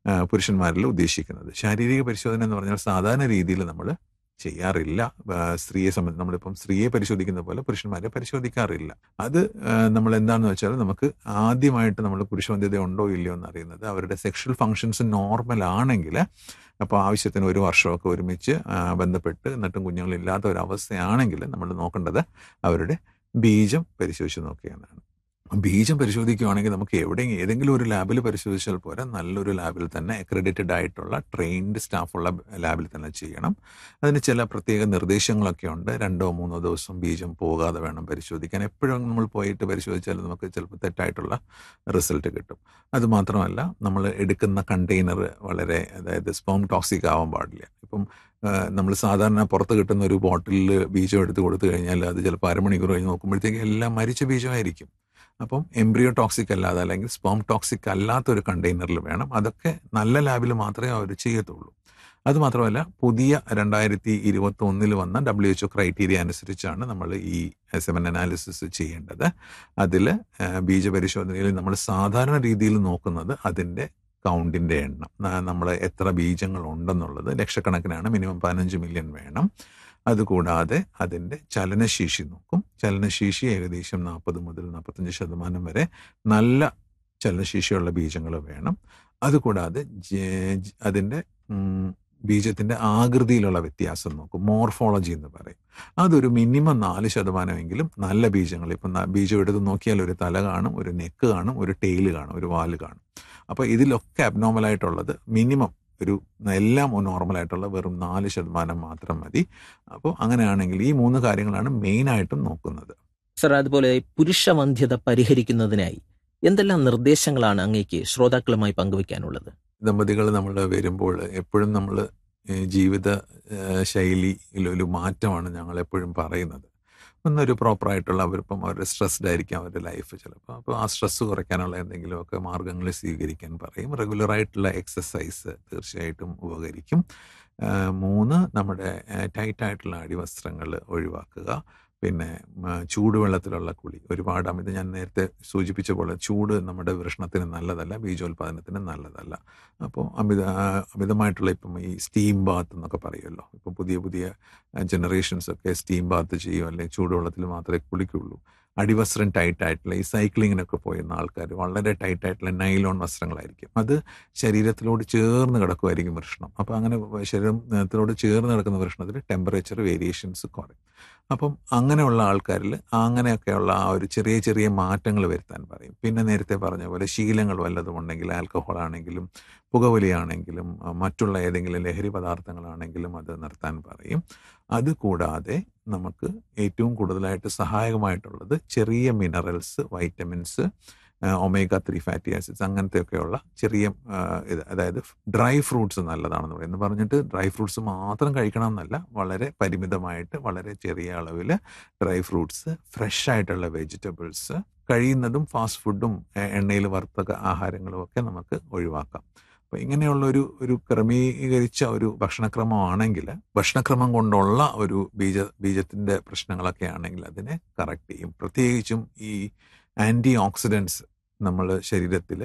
ആ, പുരുഷന്മാരിൽ ഉദ്ദേശിക്കുന്നത് ശാരീരിക പരിശോധന എന്ന് പറഞ്ഞാൽ സാധാരണ രീതിയിൽ നമ്മൾ ചെയ്യാറില്ല ആ, സ്ത്രീയെ സംബന്ധിച്ച് നമ്മളിപ്പം സ്ത്രീയെ പരിശോധിക്കുന്ന പോലെ പുരുഷന്മാരെ പരിശോധിക്കാറില്ല അത് ആ, നമ്മൾ എന്താണെന്ന് വെച്ചാൽ നമുക്ക് ആദ്യമായിട്ട് നമ്മൾ പുരുഷവന്ധ്യത ഉണ്ടോ ഇല്ലയോ എന്ന് അറിയുന്നത് അവരുടെ സെക്ഷൽ ഫങ്ഷൻസ് നോർമൽ ആണെങ്കിൽ അപ്പോൾ ആവശ്യത്തിന് ഒരു വർഷമൊക്കെ ഒരുമിച്ച് ആ, ബന്ധപ്പെട്ട് എന്നിട്ടും കുഞ്ഞുങ്ങളില്ലാത്ത ഒരു അവസ്ഥയാണെങ്കിൽ നമ്മൾ നോക്കേണ്ടത് അവരുടെ ബീജം പരിശോധിച്ച് നോക്കിയെന്നാണ് ബീജം പരിശോധിക്കുകയാണെങ്കിൽ നമുക്ക് എവിടെയെങ്കിലും ഏതെങ്കിലും ഒരു ലാബിൽ പരിശോധിച്ചാൽ പോരാ നല്ലൊരു ലാബിൽ തന്നെ അക്രഡിറ്റഡ് ആയിട്ടുള്ള ട്രെയിൻഡ് സ്റ്റാഫുള്ള ലാബിൽ തന്നെ ചെയ്യണം അതിന് ചില പ്രത്യേക നിർദ്ദേശങ്ങളൊക്കെ ഉണ്ട് രണ്ടോ മൂന്നോ ദിവസം ബീജം പോകാതെ വേണം പരിശോധിക്കാൻ എപ്പോഴും നമ്മൾ പോയിട്ട് പരിശോധിച്ചാൽ നമുക്ക് ചിലപ്പോൾ തെറ്റായിട്ടുള്ള റിസൾട്ട് കിട്ടും അത് മാത്രമല്ല നമ്മൾ എടുക്കുന്ന കണ്ടെയ്നർ വളരെ അതായത് സ്പോം ടോക്സിക് ആവാൻ പാടില്ല ഇപ്പം നമ്മൾ സാധാരണ പുറത്ത് കിട്ടുന്ന ഒരു ബോട്ടിലിൽ ബീജം എടുത്ത് കൊടുത്തു കഴിഞ്ഞാൽ അത് ചിലപ്പോൾ അരമണിക്കൂർ കഴിഞ്ഞ് നോക്കുമ്പോഴത്തേക്ക് എല്ലാം മരിച്ച ബീജമായിരിക്കും അപ്പം എംബ്രിയോ ടോക്സിക് അല്ലാതെ അല്ലെങ്കിൽ സ്പോം ടോക്സിക് അല്ലാത്ത ഒരു കണ്ടെയ്നറിൽ വേണം അതൊക്കെ നല്ല ലാബിൽ മാത്രമേ അവർ ചെയ്യത്തുള്ളൂ അത് മാത്രമല്ല പുതിയ രണ്ടായിരത്തി ഇരുപത്തി ഒന്നിൽ വന്ന ഡബ്ല്യു എച്ച് ഒ ക്രൈറ്റീരിയ അനുസരിച്ചാണ് നമ്മൾ ഈ സെവൻ അനാലിസിസ് ചെയ്യേണ്ടത് അതിൽ ബീജപരിശോധനയിൽ നമ്മൾ സാധാരണ രീതിയിൽ നോക്കുന്നത് അതിൻ്റെ കൗണ്ടിൻ്റെ എണ്ണം നമ്മൾ എത്ര ബീജങ്ങൾ ഉണ്ടെന്നുള്ളത് ലക്ഷക്കണക്കിനാണ് മിനിമം പതിനഞ്ച് മില്യൺ വേണം അതുകൂടാതെ അതിൻ്റെ ചലനശേഷി നോക്കും ചലനശേഷി ഏകദേശം നാൽപ്പത് മുതൽ നാൽപ്പത്തഞ്ച് ശതമാനം വരെ നല്ല ചലനശേഷിയുള്ള ബീജങ്ങൾ വേണം അതുകൂടാതെ ജെ- ജ- അതിൻ്റെ ഉം, ബീജത്തിൻ്റെ ആകൃതിയിലുള്ള വ്യത്യാസം നോക്കും മോർഫോളജി എന്ന് പറയും അതൊരു മിനിമം നാല് ശതമാനമെങ്കിലും നല്ല ബീജങ്ങൾ ഇപ്പം ന- ബീജം എടുത്ത് നോക്കിയാൽ ഒരു തല കാണും ഒരു നെക്ക് കാണും ഒരു ടെയിൽ കാണും ഒരു വാല് കാണും അപ്പോൾ ഇതിലൊക്കെ അബ്നോർമൽ ആയിട്ടുള്ളത് മിനിമം ഒരു എല്ലാം നോർമലായിട്ടുള്ള വെറും നാല് ശതമാനം മാത്രം മതി അപ്പോൾ അങ്ങനെയാണെങ്കിൽ ഈ മൂന്ന് കാര്യങ്ങളാണ് മെയിനായിട്ടും നോക്കുന്നത് സർ അതുപോലെ പുരുഷവന്ധ്യത പരിഹരിക്കുന്നതിനായി എന്തെല്ലാം നിർദ്ദേശങ്ങളാണ് അങ്ങേക്ക് ശ്രോതാക്കളുമായി പങ്കുവയ്ക്കാനുള്ളത് ദമ്പതികൾ നമ്മൾ വരുമ്പോൾ എപ്പോഴും നമ്മൾ ജീവിത ഏഹ്, ശൈലിയിൽ ഒരു മാറ്റമാണ് ഞങ്ങൾ എപ്പോഴും പറയുന്നത് ഒന്നൊരു പ്രോപ്പറായിട്ടുള്ള അവരിപ്പം അവരുടെ സ്ട്രെസ്ഡ് ആയിരിക്കും അവരുടെ ലൈഫ് ചിലപ്പോൾ അപ്പോൾ ആ സ്ട്രെസ്സ് കുറയ്ക്കാനുള്ള എന്തെങ്കിലുമൊക്കെ മാർഗ്ഗങ്ങൾ സ്വീകരിക്കാൻ പറയും റെഗുലറായിട്ടുള്ള എക്സസൈസ് തീർച്ചയായിട്ടും ഉപകരിക്കും ഏഹ്, മൂന്ന് നമ്മുടെ ടൈറ്റായിട്ടുള്ള അടിവസ്ത്രങ്ങൾ ഒഴിവാക്കുക പിന്നെ മ, ചൂടുവെള്ളത്തിലുള്ള കുളി ഒരുപാട് അമിത ഞാൻ നേരത്തെ സൂചിപ്പിച്ച പോലെ ചൂട് നമ്മുടെ വൃഷണത്തിന് നല്ലതല്ല ബീജോൽപാദനത്തിന് നല്ലതല്ല അപ്പോൾ അമിത ആ, അമിതമായിട്ടുള്ള ഇപ്പം ഈ സ്റ്റീം ബാത്ത് എന്നൊക്കെ പറയുമല്ലോ ഇപ്പം പുതിയ പുതിയ ജനറേഷൻസ് ഒക്കെ സ്റ്റീം ബാത്ത് ചെയ്യും അല്ലെങ്കിൽ ചൂടുവെള്ളത്തിൽ മാത്രമേ കുളിക്കുള്ളൂ അടിവസ്ത്രം ടൈറ്റ് ആയിട്ടുള്ള ഈ സൈക്ലിങ്ങിനൊക്കെ പോയിരുന്ന ആൾക്കാർ വളരെ ടൈറ്റ് ആയിട്ടുള്ള നൈലോൺ വസ്ത്രങ്ങളായിരിക്കും അത് ശരീരത്തിലോട് ചേർന്ന് കിടക്കുമായിരിക്കും വൃഷണം അപ്പോൾ അങ്ങനെ ശരീരത്തിലോട് ചേർന്ന് കിടക്കുന്ന വൃഷണത്തിൽ ടെമ്പറേച്ചർ വേരിയേഷൻസ് കുറയും അപ്പം അങ്ങനെയുള്ള ആൾക്കാരിൽ അങ്ങനെയൊക്കെയുള്ള ആ ഒരു ചെറിയ ചെറിയ മാറ്റങ്ങൾ വരുത്താൻ പറയും പിന്നെ നേരത്തെ പറഞ്ഞ പോലെ ശീലങ്ങൾ വല്ലതും ഉണ്ടെങ്കിൽ ആൽക്കഹോൾ ആണെങ്കിലും പുകവലിയാണെങ്കിലും ആ, മറ്റുള്ള ഏതെങ്കിലും ലഹരി പദാർത്ഥങ്ങളാണെങ്കിലും അത് നിർത്താൻ പറയും അതുകൂടാതെ നമുക്ക് ഏറ്റവും കൂടുതലായിട്ട് സഹായകമായിട്ടുള്ളത് ചെറിയ minerals vitamins omega three fatty acids അങ്ങനത്തെയൊക്കെയുള്ള ചെറിയ ആ, ഇത് അതായത് ഡ്രൈ ഫ്രൂട്ട്സ് നല്ലതാണെന്ന് പറയുന്നത് പറഞ്ഞിട്ട് ഡ്രൈ ഫ്രൂട്ട്സ് മാത്രം കഴിക്കണം എന്നല്ല വളരെ പരിമിതമായിട്ട് വളരെ ചെറിയ അളവിൽ ഡ്രൈ ഫ്രൂട്ട്സ് ഫ്രഷ് ആയിട്ടുള്ള വെജിറ്റബിൾസ് കഴിയുന്നതും ഫാസ്റ്റ് ഫുഡും എണ്ണയിൽ വറുത്ത ആഹാരങ്ങളും ഒക്കെ നമുക്ക് ഒഴിവാക്കാം അപ്പോൾ ഇങ്ങനെയുള്ള ഒരു ഒരു ക്രമീകരിച്ച ഒരു ഭക്ഷണക്രമമാണെങ്കിൽ ഭക്ഷണക്രമം കൊണ്ടുള്ള ഒരു ബീജ ബീജത്തിൻ്റെ പ്രശ്നങ്ങളൊക്കെ ആണെങ്കിൽ അതിനെ കറക്റ്റ് ചെയ്യും പ്രത്യേകിച്ചും ഈ ആൻറ്റി ഓക്സിഡൻസ് നമ്മൾ ശരീരത്തിൽ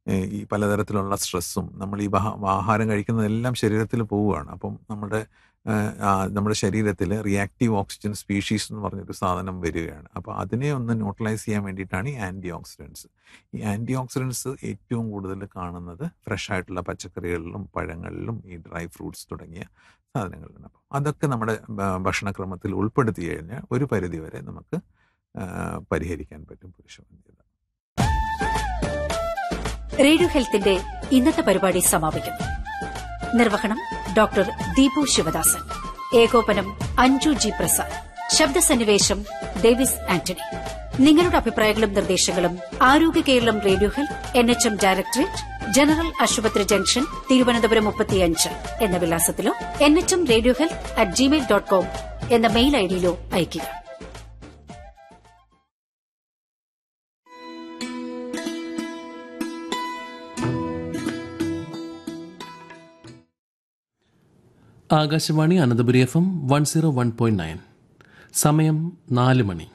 ഈ പലതരത്തിലുള്ള സ്ട്രെസ്സും നമ്മൾ ഈ ബഹ- ആഹാരം കഴിക്കുന്നതെല്ലാം ശരീരത്തിൽ പോവുകയാണ് അപ്പം നമ്മുടെ ഏഹ്, ആ, നമ്മുടെ ശരീരത്തിൽ റിയാക്റ്റീവ് ഓക്സിജൻ സ്പീഷീസ് എന്ന് പറഞ്ഞൊരു സാധനം വരികയാണ് അപ്പോൾ അതിനെ ഒന്ന് ന്യൂട്രലൈസ് ചെയ്യാൻ വേണ്ടിയിട്ടാണ് ഈ ആൻറ്റി ഓക്സിഡൻസ് ഈ ആൻറ്റി ഓക്സിഡൻസ് ഏറ്റവും കൂടുതൽ കാണുന്നത് ഫ്രഷ് ആയിട്ടുള്ള പച്ചക്കറികളിലും പഴങ്ങളിലും ഈ ഡ്രൈ ഫ്രൂട്ട്സ് തുടങ്ങിയ സാധനങ്ങളിലാണ് അപ്പം അതൊക്കെ നമ്മുടെ ഭ- ഭക്ഷണക്രമത്തിൽ ഉൾപ്പെടുത്തി കഴിഞ്ഞാൽ ഒരു പരിധി വരെ നമുക്ക് ആ, പരിഹരിക്കാൻ പറ്റും പുരുഷവന്ധ്യത റേഡിയോ ഹെൽത്തിന്റെ ഇന്നത്തെ പരിപാടി സമാപിക്കുന്നു നിർവഹണം ഡോക്ടർ ദീപു ശിവദാസൻ ഏകോപനം അഞ്ജു ജി പ്രസാദ് ശബ്ദസന്നിവേശം ഡേവിസ് ആന്റണി നിങ്ങളുടെ അഭിപ്രായങ്ങളും നിർദ്ദേശങ്ങളും Arogya Keralam radio health N H M directorate general ആശുപത്രി ജംഗ്ഷൻ തിരുവനന്തപുരം മുപ്പത്തിയഞ്ച് എന്ന വിലാസത്തിലോ N H M radio health at Gmail dot com എന്ന മെയിൽ ഐഡിയിലോ അയയ്ക്കുക Akashvani Ananthapuri F M one zero one point nine സമയം നാല് മണി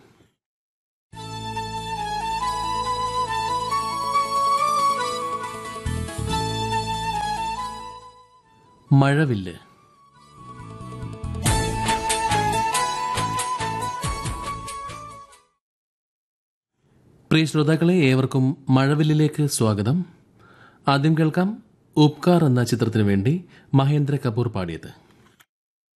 മഴവില്ല് പ്രിയ ശ്രോതാക്കളെ ഏവർക്കും മഴവില്ലിലേക്ക് സ്വാഗതം ആദ്യം കേൾക്കാം ഉപകാർ എന്ന ചിത്രത്തിനു വേണ്ടി മഹേന്ദ്ര കപൂർ പാടിയത്